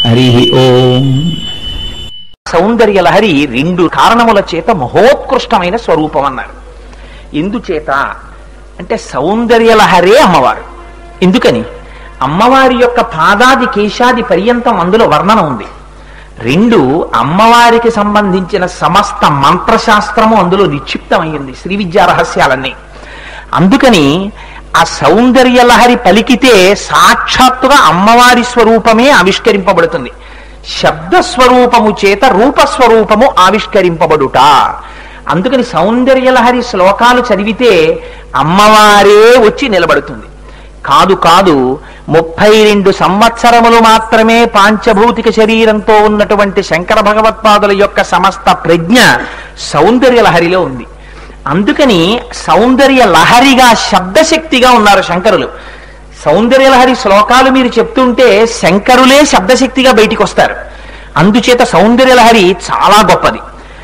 హరి ఓం సౌందర్య లహరి రెండు కారణముల చేత మహోత్కృష్టమైన స్వరూపం అన్నారు ఎందుచేత అంటే సౌందర్య లహరే అమ్మవారు ఎందుకని అమ్మవారి యొక్క పాదాది కేశాది పర్యంతం అందులో వర్ణన ఉంది రెండు అమ్మవారికి సంబంధించిన సమస్త మంత్రశాస్త్రము అందులో నిక్షిప్తమైంది శ్రీ విద్యా రహస్యాలన్నీ అందుకని ఆ సౌందర్య లహరి పలికితే సాక్షాత్తుగా అమ్మవారి స్వరూపమే ఆవిష్కరింపబడుతుంది శబ్ద స్వరూపము చేత రూపస్వరూపము ఆవిష్కరింపబడుట అందుకని సౌందర్య లహరి శ్లోకాలు చదివితే అమ్మవారే వచ్చి నిలబడుతుంది కాదు కాదు ముప్పై రెండు సంవత్సరములు మాత్రమే పాంచభౌతిక శరీరంతో ఉన్నటువంటి శంకర భగవత్పాదుల యొక్క సమస్త ప్రజ్ఞ సౌందర్య లహరిలో ఉంది అందుకని సౌందర్య లహరిగా శబ్దశక్తిగా ఉన్నారు శంకరులు సౌందర్య లహరి శ్లోకాలు మీరు చెప్తుంటే శంకరులే శబ్దశక్తిగా బయటికి వస్తారు అందుచేత సౌందర్య లహరి చాలా గొప్పది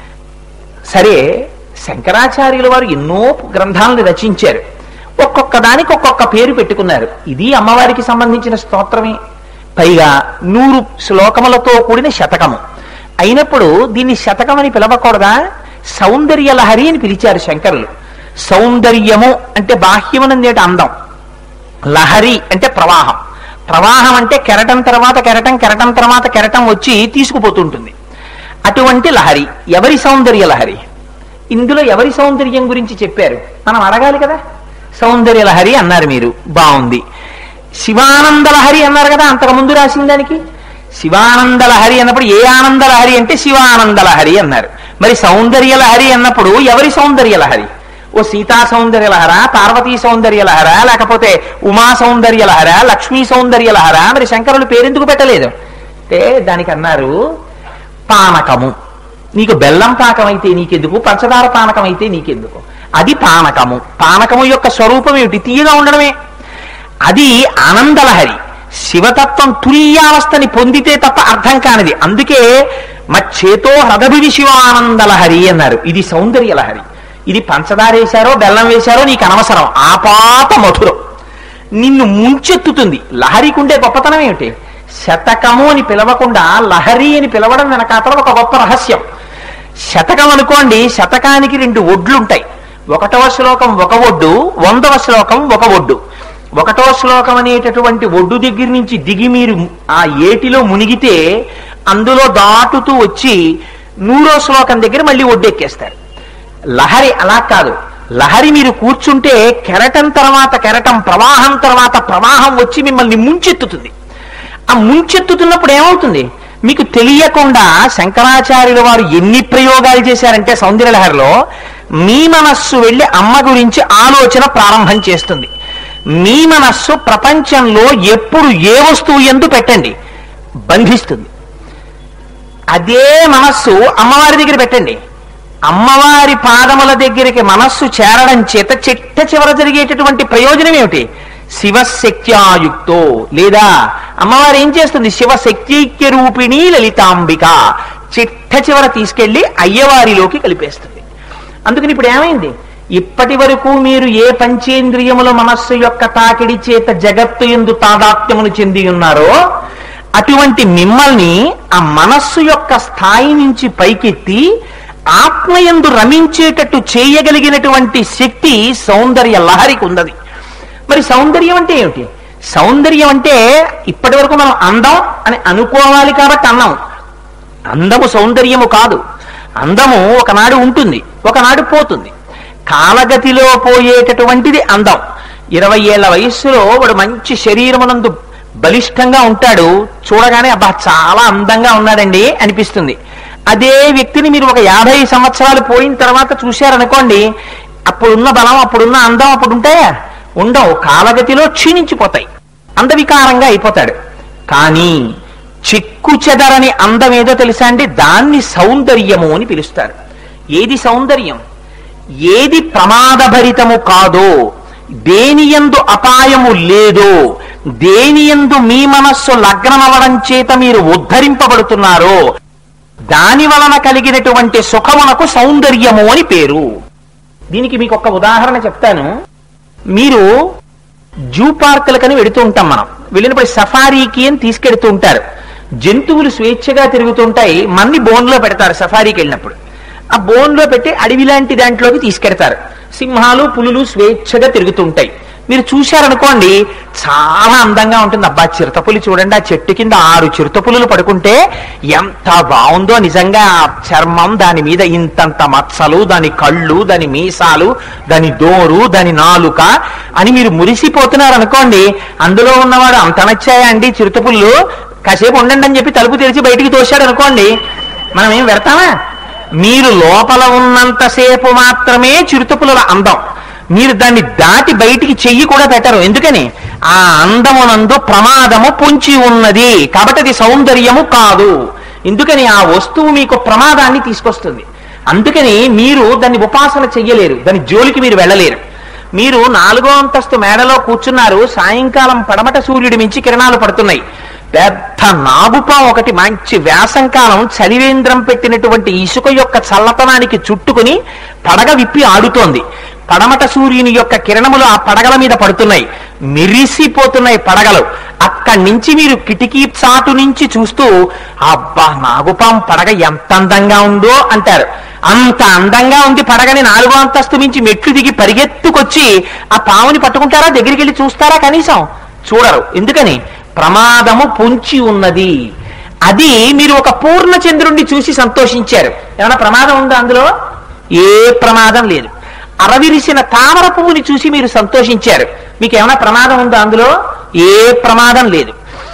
సరే శంకరాచార్యుల వారు ఎన్నో గ్రంథాలను రచించారు ఒక్కొక్క దానికి ఒక్కొక్క పేరు పెట్టుకున్నారు ఇది అమ్మవారికి సంబంధించిన స్తోత్రమే పైగా నూరు శ్లోకములతో కూడిన శతకము అయినప్పుడు దీన్ని శతకం అని పిలవకూడదా సౌందర్య లహరి అని పిలిచారు శంకరులు సౌందర్యము అంటే బాహ్యమునందేటి అందం లహరి అంటే ప్రవాహం ప్రవాహం అంటే కెరటం తర్వాత కెరటం కెరటం తర్వాత కెరటం వచ్చి తీసుకుపోతుంటుంది అటువంటి లహరి ఎవరి సౌందర్య లహరి ఇందులో ఎవరి సౌందర్యం గురించి చెప్పారు మనం అడగాలి కదా సౌందర్య లహరి అన్నారు మీరు బాగుంది శివానంద లహరి అన్నారు కదా అంతకుముందు రాసిన దానికి శివానంద లహరి అన్నప్పుడు ఏ ఆనంద లహరి అంటే శివానంద లహరి అన్నారు మరి సౌందర్య లహరి అన్నప్పుడు ఎవరి సౌందర్య లహరి ఓ సీతా సౌందర్య లహరా పార్వతీ సౌందర్య లహరా లేకపోతే ఉమా సౌందర్య లహరా లక్ష్మీ సౌందర్య లహరా మరి శంకరులు పేరెందుకు పెట్టలేదు అంటే దానికి అన్నారు పానకము నీకు బెల్లం పాకం అయితే నీకెందుకు పంచదార పానకం అయితే నీకెందుకు అది పానకము పానకము యొక్క స్వరూపం ఏమిటి తీయగా ఉండడమే అది ఆనందలహరి శివతత్వం తుల్యావస్థని పొందితే తప్ప అర్థం కానిది అందుకే మచ్చేతో హ్రదభివి శివానందలహరి అన్నారు ఇది సౌందర్య లహరి ఇది పంచదార వేశారో బెల్లం వేశారో నీకు అనవసరం ఆపాత మధురం నిన్ను ముంచెత్తుతుంది లహరికి ఉండే గొప్పతనం ఏమిటి శతకము అని పిలవకుండా లహరి అని పిలవడం వెనకాతల ఒక గొప్ప రహస్యం శతకం అనుకోండి శతకానికి రెండు ఒడ్లుంటాయి ఒకటవ శ్లోకం ఒక ఒడ్డు వందవ శ్లోకం ఒక ఒడ్డు ఒకటవ శ్లోకం అనేటటువంటి ఒడ్డు దగ్గర నుంచి దిగి మీరు ఆ ఏటిలో మునిగితే అందులో దాటుతూ వచ్చి నూరో శ్లోకం దగ్గర మళ్ళీ ఒడ్డెక్కేస్తారు లహరి అలా కాదు లహరి మీరు కూర్చుంటే కెరటం తర్వాత కెరటం ప్రవాహం తర్వాత ప్రవాహం వచ్చి మిమ్మల్ని ముంచెత్తుతుంది ఆ ముంచెత్తుతున్నప్పుడు ఏమవుతుంది మీకు తెలియకుండా శంకరాచార్యుల వారు ఎన్ని ప్రయోగాలు చేశారంటే సౌందర్యలహరిలో మీ మనస్సు వెళ్ళి అమ్మ గురించి ఆలోచన ప్రారంభం చేస్తుంది మీ మనస్సు ప్రపంచంలో ఎప్పుడు ఏ వస్తువు ఎందు పెట్టండి బంధిస్తుంది అదే మనస్సు అమ్మవారి దగ్గర పెట్టండి అమ్మవారి పాదముల దగ్గరికి మనస్సు చేరడం చేత చిట్ట చివర జరిగేటటువంటి ప్రయోజనం ఏమిటి శివశక్త్యాయుక్తో లేదా అమ్మవారు ఏం చేస్తుంది శివశక్తైక్య రూపిణి లలితాంబిక చిట్ట చివర తీసుకెళ్లి అయ్యవారిలోకి కలిపేస్తుంది అందుకని ఇప్పుడు ఏమైంది ఇప్పటి వరకు మీరు ఏ పంచేంద్రియముల మనస్సు యొక్క తాకిడి చేత జగత్తు ఎందు తాదాత్మ్యమును చెంది ఉన్నారో అటువంటి మిమ్మల్ని ఆ మనస్సు యొక్క స్థాయి నుంచి పైకెత్తి ఆత్మయందు రమించేటట్టు చేయగలిగినటువంటి శక్తి సౌందర్య లహరికి ఉన్నది మరి సౌందర్యం అంటే ఏమిటి సౌందర్యం అంటే ఇప్పటి వరకు మనం అందం అని అనుకోవాలి కాబట్టి అన్నాం అందము సౌందర్యము కాదు అందము ఒకనాడు ఉంటుంది ఒకనాడు పోతుంది కాలగతిలో పోయేటటువంటిది అందం ఇరవై ఏళ్ల వయస్సులో వాడు మంచి శరీరమునందు బలిష్టంగా ఉంటాడు చూడగానే అబ్బా చాలా అందంగా ఉన్నాడండి అనిపిస్తుంది అదే వ్యక్తిని మీరు ఒక యాభై సంవత్సరాలు పోయిన తర్వాత చూశారనుకోండి అప్పుడున్న బలం అప్పుడున్న అందం అప్పుడు ఉంటాయా ఉండవు కాలగతిలో క్షీణించిపోతాయి అందవికారంగా అయిపోతాడు కానీ చిక్కు చెదరని అందం ఏదో తెలుసా అండి దాన్ని సౌందర్యము అని పిలుస్తారు ఏది సౌందర్యం ఏది ప్రమాదభరితము కాదో దేనియందు అపాయము లేదో దేనియందు మీ మనస్సు లగ్నమవడం చేత మీరు ఉద్ధరింపబడుతున్నారో దాని వలన కలిగినటువంటి సుఖమునకు సౌందర్యము అని పేరు దీనికి మీకు ఒక ఉదాహరణ చెప్తాను మీరు జూ పార్కులకని వెడుతూ ఉంటాం మనం వెళ్ళినప్పుడు సఫారీకి అని తీసుకెడుతూ ఉంటారు జంతువులు స్వేచ్ఛగా తిరుగుతుంటాయి మన్ని బోన్లో పెడతారు సఫారీకి వెళ్ళినప్పుడు ఆ బోన్లో పెట్టి అడవి లాంటి దాంట్లోకి తీసుకెడతారు సింహాలు పులులు స్వేచ్ఛగా తిరుగుతుంటాయి మీరు చూశారనుకోండి చాలా అందంగా ఉంటుంది అబ్బా చిరుతపులి చూడండి ఆ చెట్టు కింద ఆరు చిరుతపులులు పడుకుంటే ఎంత బాగుందో నిజంగా ఆ చర్మం దాని మీద ఇంతంత మచ్చలు దాని కళ్ళు దాని మీసాలు దాని దోరు దాని నాలుక అని మీరు మురిసిపోతున్నారు అనుకోండి అందులో ఉన్నవాడు అంత నచ్చాయా అండి చిరుతపుల్లు కాసేపు ఉండండి అని చెప్పి తలుపు తెరిచి బయటికి తోశాడు అనుకోండి మనం ఏం పెడతామా మీరు లోపల ఉన్నంతసేపు మాత్రమే చిరుతపుల అందం మీరు దాన్ని దాటి బయటికి చెయ్యి కూడా పెట్టరు ఎందుకని ఆ అందమునందు ప్రమాదము పొంచి ఉన్నది కాబట్టి అది సౌందర్యము కాదు ఎందుకని ఆ వస్తువు మీకు ప్రమాదాన్ని తీసుకొస్తుంది అందుకని మీరు దాన్ని ఉపాసన చెయ్యలేరు దాని జోలికి మీరు వెళ్ళలేరు మీరు నాలుగో అంతస్తు మేడలో కూర్చున్నారు సాయంకాలం పడమట సూర్యుడి మించి కిరణాలు పడుతున్నాయి పెద్ద నాగుపాం ఒకటి మంచి వ్యాసంకాలం చలివేంద్రం పెట్టినటువంటి ఇసుక యొక్క చల్లతనానికి చుట్టుకుని పడగ విప్పి ఆడుతోంది పడమట సూర్యుని యొక్క కిరణములు ఆ పడగల మీద పడుతున్నాయి మెరిసిపోతున్నాయి పడగలు అక్కడి నుంచి మీరు కిటికీ చాటు నుంచి చూస్తూ అబ్బా నాగుపాం పడగ ఎంత అందంగా ఉందో అంటారు అంత అందంగా ఉంది పడగని నాలుగో అంతస్తు మించి మెట్లు దిగి పరిగెత్తుకొచ్చి ఆ పావుని పట్టుకుంటారా దగ్గరికి వెళ్ళి చూస్తారా కనీసం చూడరు ఎందుకని ప్రమాదము పొంచి ఉన్నది అది మీరు ఒక పూర్ణ చంద్రుణ్ణి చూసి సంతోషించారు ఏమైనా ప్రమాదం ఉందా అందులో ఏ ప్రమాదం లేదు అరవిరిసిన తామర పువ్వుని చూసి మీరు సంతోషించారు మీకు ఏమైనా ప్రమాదం ఉందా అందులో ఏ ప్రమాదం లేదు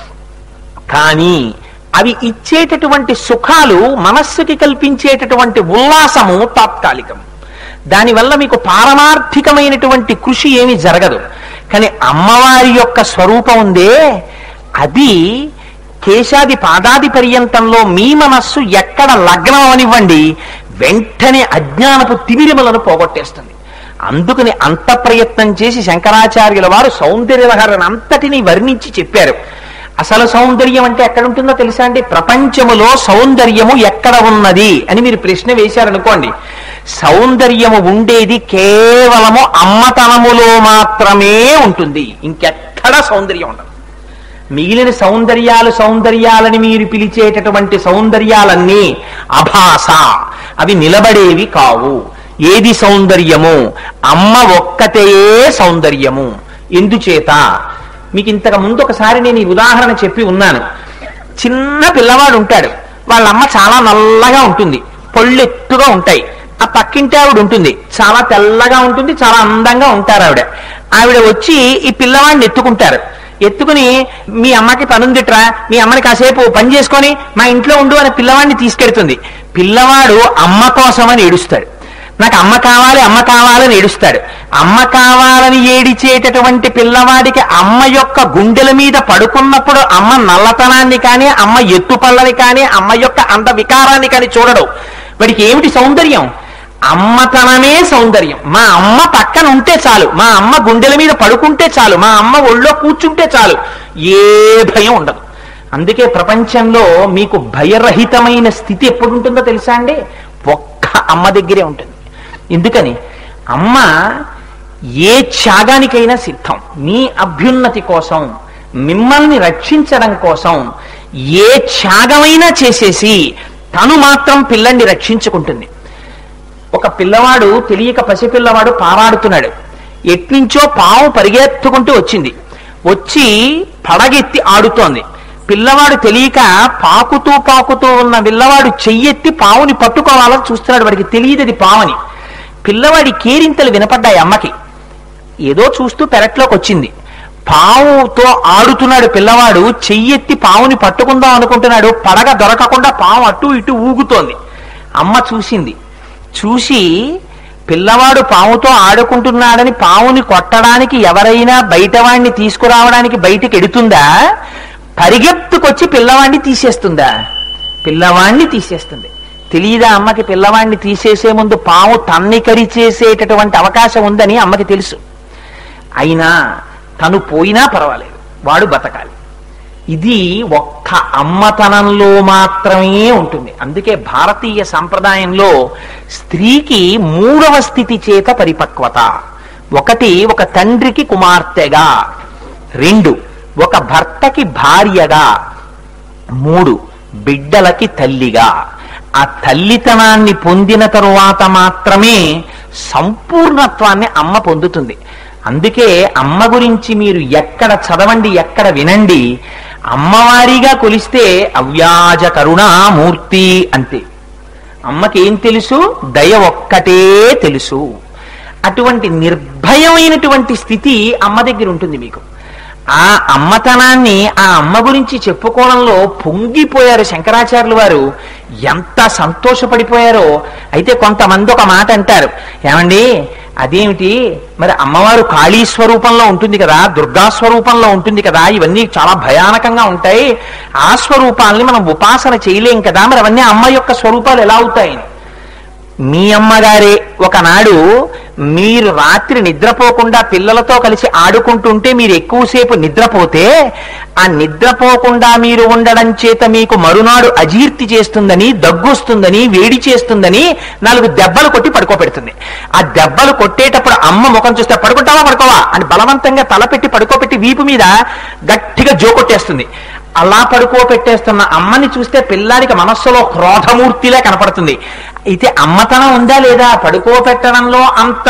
కానీ అవి ఇచ్చేటటువంటి సుఖాలు మనస్సుకి కల్పించేటటువంటి ఉల్లాసము తాత్కాలికం దానివల్ల మీకు పారమార్థికమైనటువంటి కృషి ఏమీ జరగదు కానీ అమ్మవారి యొక్క స్వరూపం ఉందే అది కేశాది పాదాది పర్యంతంలో మీ మనస్సు ఎక్కడ లగ్నం అవనివ్వండి వెంటనే అజ్ఞానపు తిమిరిమలను పోగొట్టేస్తుంది అందుకని అంత ప్రయత్నం చేసి శంకరాచార్యుల వారు సౌందర్యలహరణ అంతటిని వర్ణించి చెప్పారు అసలు సౌందర్యం అంటే ఎక్కడ ఉంటుందో తెలుసా అండి ప్రపంచములో సౌందర్యము ఎక్కడ ఉన్నది అని మీరు ప్రశ్న వేశారనుకోండి సౌందర్యము ఉండేది కేవలము అమ్మతనములో మాత్రమే ఉంటుంది ఇంకెక్కడా సౌందర్యం ఉండదు మిగిలిన సౌందర్యాలు సౌందర్యాలని మీరు పిలిచేటటువంటి సౌందర్యాలన్నీ అభాస అవి నిలబడేవి కావు ఏది సౌందర్యము అమ్మ ఒక్కతే సౌందర్యము ఎందుచేత మీకు ఇంతకు ముందు ఒకసారి నేను ఈ ఉదాహరణ చెప్పి ఉన్నాను చిన్న పిల్లవాడు ఉంటాడు వాళ్ళ అమ్మ చాలా నల్లగా ఉంటుంది పళ్ళు ఎత్తుగా ఉంటాయి ఆ పక్కింటి ఆవిడ ఉంటుంది చాలా తెల్లగా ఉంటుంది చాలా అందంగా ఉంటారు ఆవిడ ఆవిడ వచ్చి ఈ పిల్లవాడిని ఎత్తుకుంటారు ఎత్తుకుని మీ అమ్మకి పనుందిట్రా మీ అమ్మని కాసేపు పని చేసుకొని మా ఇంట్లో ఉండు అని పిల్లవాడిని తీసుకెడుతుంది పిల్లవాడు అమ్మ కోసమని ఏడుస్తాడు నాకు అమ్మ కావాలి అమ్మ కావాలని ఏడుస్తాడు అమ్మ కావాలని ఏడిచేటటువంటి పిల్లవాడికి అమ్మ యొక్క గుండెల మీద పడుకున్నప్పుడు అమ్మ నల్లతనాన్ని కానీ అమ్మ ఎత్తుపల్లని కానీ అమ్మ యొక్క అంద వికారాన్ని కానీ చూడడు వాడికి ఏమిటి సౌందర్యం అమ్మతనమే సౌందర్యం మా అమ్మ పక్కన ఉంటే చాలు మా అమ్మ గుండెల మీద పడుకుంటే చాలు మా అమ్మ ఒళ్ళో కూర్చుంటే చాలు ఏ భయం ఉండదు అందుకే ప్రపంచంలో మీకు భయరహితమైన స్థితి ఎప్పుడు ఉంటుందో తెలుసా అండి ఒక్క అమ్మ దగ్గరే ఉంటుంది ఎందుకని అమ్మ ఏ త్యాగానికైనా సిద్ధం మీ అభ్యున్నతి కోసం మిమ్మల్ని రక్షించడం కోసం ఏ త్యాగమైనా చేసేసి తను మాత్రం పిల్లని రక్షించుకుంటుంది ఒక పిల్లవాడు తెలియక పసిపిల్లవాడు పారాడుతున్నాడు ఎట్నుంచో పాము పరిగెత్తుకుంటూ వచ్చింది వచ్చి పడగెత్తి ఆడుతోంది పిల్లవాడు తెలియక పాకుతూ పాకుతూ ఉన్న పిల్లవాడు చెయ్యెత్తి పావుని పట్టుకోవాలని చూస్తున్నాడు వాడికి తెలియదు అది పావని పిల్లవాడి కేరింతలు వినపడ్డాయి అమ్మకి ఏదో చూస్తూ పెరట్లోకి వచ్చింది పావుతో ఆడుతున్నాడు పిల్లవాడు చెయ్యెత్తి పావుని పట్టుకుందాం అనుకుంటున్నాడు పడగ దొరకకుండా పాము అటు ఇటు ఊగుతోంది అమ్మ చూసింది చూసి పిల్లవాడు పాముతో ఆడుకుంటున్నాడని పావుని కొట్టడానికి ఎవరైనా బయటవాణ్ణి తీసుకురావడానికి బయటికి ఎడుతుందా పరిగెత్తుకొచ్చి పిల్లవాణ్ణి తీసేస్తుందా పిల్లవాణ్ణి తీసేస్తుంది తెలియదా అమ్మకి పిల్లవాణ్ణి తీసేసే ముందు పాము తన్ని కరిచేసేటటువంటి అవకాశం ఉందని అమ్మకి తెలుసు అయినా తను పోయినా పర్వాలేదు వాడు బతకాలి ఇది ఒక్క అమ్మతనంలో మాత్రమే ఉంటుంది అందుకే భారతీయ సంప్రదాయంలో స్త్రీకి మూడవ స్థితి చేత పరిపక్వత ఒకటి ఒక తండ్రికి కుమార్తెగా రెండు ఒక భర్తకి భార్యగా మూడు బిడ్డలకి తల్లిగా ఆ తల్లితనాన్ని పొందిన తరువాత మాత్రమే సంపూర్ణత్వాన్ని అమ్మ పొందుతుంది అందుకే అమ్మ గురించి మీరు ఎక్కడ చదవండి ఎక్కడ వినండి అమ్మవారిగా కొలిస్తే అవ్యాజ కరుణామూర్తి అంతే అమ్మకి ఏం తెలుసు దయ ఒక్కటే తెలుసు అటువంటి నిర్భయమైనటువంటి స్థితి అమ్మ దగ్గర ఉంటుంది మీకు ఆ అమ్మతనాన్ని ఆ అమ్మ గురించి చెప్పుకోవడంలో పొంగిపోయారు శంకరాచార్యులు వారు ఎంత సంతోషపడిపోయారో అయితే కొంతమంది ఒక మాట అంటారు ఏమండి అదేమిటి మరి అమ్మవారు కాళీ స్వరూపంలో ఉంటుంది కదా దుర్గా స్వరూపంలో ఉంటుంది కదా ఇవన్నీ చాలా భయానకంగా ఉంటాయి ఆ స్వరూపాలని మనం ఉపాసన చేయలేం కదా మరి అవన్నీ అమ్మ యొక్క స్వరూపాలు ఎలా అవుతాయని మీ అమ్మగారే ఒకనాడు మీరు రాత్రి నిద్రపోకుండా పిల్లలతో కలిసి ఆడుకుంటుంటే మీరు ఎక్కువసేపు నిద్రపోతే ఆ నిద్రపోకుండా మీరు ఉండడం చేత మీకు మరునాడు అజీర్తి చేస్తుందని దగ్గొస్తుందని వేడి చేస్తుందని నాలుగు దెబ్బలు కొట్టి పడుకోబెడుతుంది ఆ దెబ్బలు కొట్టేటప్పుడు అమ్మ ముఖం చూస్తే పడుకుంటావా పడుకోవా అని బలవంతంగా తలపెట్టి పడుకోబెట్టి వీపు మీద గట్టిగా జోకొట్టేస్తుంది అలా పడుకోబెట్టేస్తున్న అమ్మని చూస్తే పిల్లాడికి మనస్సులో క్రోధమూర్తిలా కనపడుతుంది అయితే అమ్మతనం ఉందా లేదా పడుకోబెట్టడంలో అంత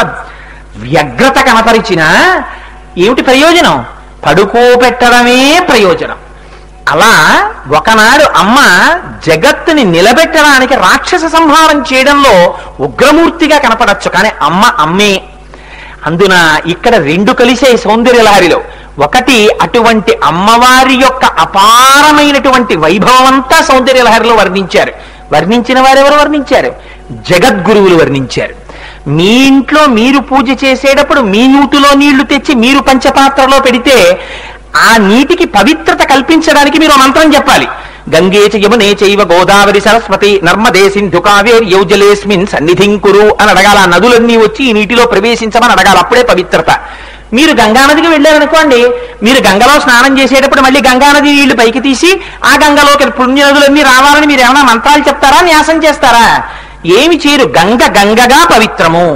వ్యగ్రత కనపరిచినా ఏమిటి ప్రయోజనం పడుకోబెట్టడమే ప్రయోజనం అలా ఒకనాడు అమ్మ జగత్తుని నిలబెట్టడానికి రాక్షస సంహారం చేయడంలో ఉగ్రమూర్తిగా కనపడచ్చు కానీ అమ్మ అమ్మే అందున ఇక్కడ రెండు కలిసే సౌందర్యలహరిలో ఒకటి అటువంటి అమ్మవారి యొక్క అపారమైనటువంటి వైభవం అంతా సౌందర్యలహరిలో వర్ణించారు వర్ణించిన వారెవరు వర్ణించారు జగద్గురువులు వర్ణించారు మీ ఇంట్లో మీరు పూజ చేసేటప్పుడు మీ నూటిలో నీళ్లు తెచ్చి మీరు పంచపాత్రలో పెడితే ఆ నీటికి పవిత్రత కల్పించడానికి మీరు ఓ మంత్రం చెప్పాలి గంగే చ యమునే చైవ గోదావరి సరస్వతి నర్మదే సింధు కావేరి యౌజలేస్మిన్ సన్నిధిం కురు అని అడగాల ఆ నదులన్నీ వచ్చి ఈ నీటిలో ప్రవేశించమని అడగాలి అప్పుడే పవిత్రత మీరు గంగానదికి వెళ్ళారనుకోండి మీరు గంగలో స్నానం చేసేటప్పుడు మళ్ళీ గంగానది నీళ్లు పైకి తీసి ఆ గంగలోకి పుణ్య నదులన్నీ రావాలని మీరు ఏమైనా మంత్రాలు చెప్తారా న్యాసం చేస్తారా ఏమి చేయరు గంగ గంగగా పవిత్రము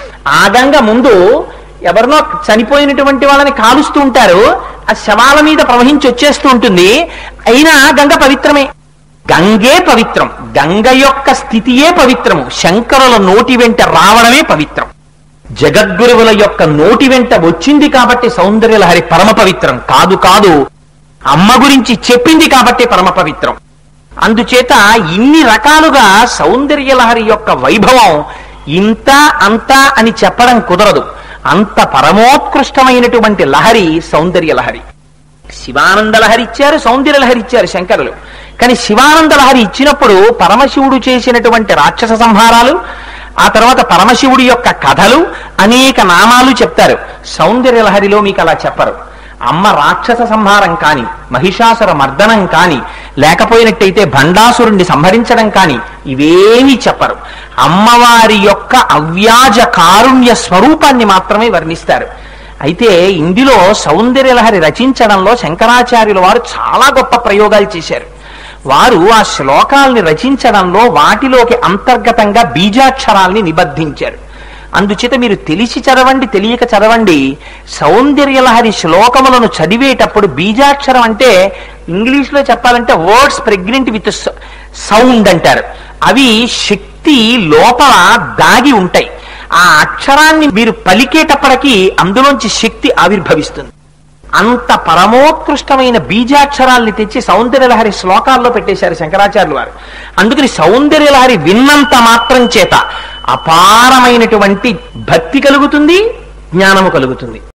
ఆ గంగ ముందు ఎవరినో చనిపోయినటువంటి వాళ్ళని కాలుస్తూ ఉంటారు ఆ శవాల మీద ప్రవహించి వచ్చేస్తూ ఉంటుంది అయినా గంగ పవిత్రమే గంగే పవిత్రం గంగ యొక్క స్థితియే పవిత్రము శంకరుల నోటి వెంట రావడమే పవిత్రం జగద్గురువుల యొక్క నోటి వెంట వచ్చింది కాబట్టి సౌందర్యలహరి పరమ పవిత్రం కాదు కాదు అమ్మ గురించి చెప్పింది కాబట్టి పరమ పవిత్రం అందుచేత ఇన్ని రకాలుగా సౌందర్యలహరి యొక్క వైభవం ఇంత అంత అని చెప్పడం కుదరదు అంత పరమోత్కృష్టమైనటువంటి లహరి సౌందర్య లహరి శివానంద లహరి ఇచ్చారు సౌందర్య లహరి ఇచ్చారు శంకరులు కానీ శివానంద లహరి ఇచ్చినప్పుడు పరమశివుడు చేసినటువంటి రాక్షస సంహారాలు ఆ తర్వాత పరమశివుడి యొక్క కథలు అనేక నామాలు చెప్తారు సౌందర్య లహరిలో మీకు అలా చెప్పరు అమ్మ రాక్షస సంహారం కాని మహిషాసుర మర్దనం కాని లేకపోయినట్టయితే భండాసురుణ్ణి సంహరించడం కాని ఇవేమీ చెప్పరు అమ్మవారి యొక్క అవ్యాజ కారుణ్య స్వరూపాన్ని మాత్రమే వర్ణిస్తారు అయితే ఇందులో సౌందర్యలహరి రచించడంలో శంకరాచార్యుల వారు చాలా గొప్ప ప్రయోగాలు చేశారు వారు ఆ శ్లోకాల్ని రచించడంలో వాటిలోకి అంతర్గతంగా బీజాక్షరాల్ని నిబద్ధించారు అందుచేత మీరు తెలిసి చదవండి తెలియక చదవండి సౌందర్యలహరి శ్లోకములను చదివేటప్పుడు బీజాక్షరం అంటే ఇంగ్లీష్లో చెప్పాలంటే వర్డ్స్ ప్రెగ్నెంట్ విత్ సౌండ్ అంటారు అవి శక్తి లోపల దాగి ఉంటాయి ఆ అక్షరాన్ని మీరు పలికేటప్పటికీ అందులోంచి శక్తి ఆవిర్భవిస్తుంది అంత పరమోత్కృష్టమైన బీజాక్షరాల్ని తెచ్చి సౌందర్యలహరి శ్లోకాల్లో పెట్టేశారు శంకరాచార్యులు వారు అందుకని సౌందర్యలహరి విన్నంత మాత్రం చేత అపారమైనటువంటి భక్తి కలుగుతుంది జ్ఞానము కలుగుతుంది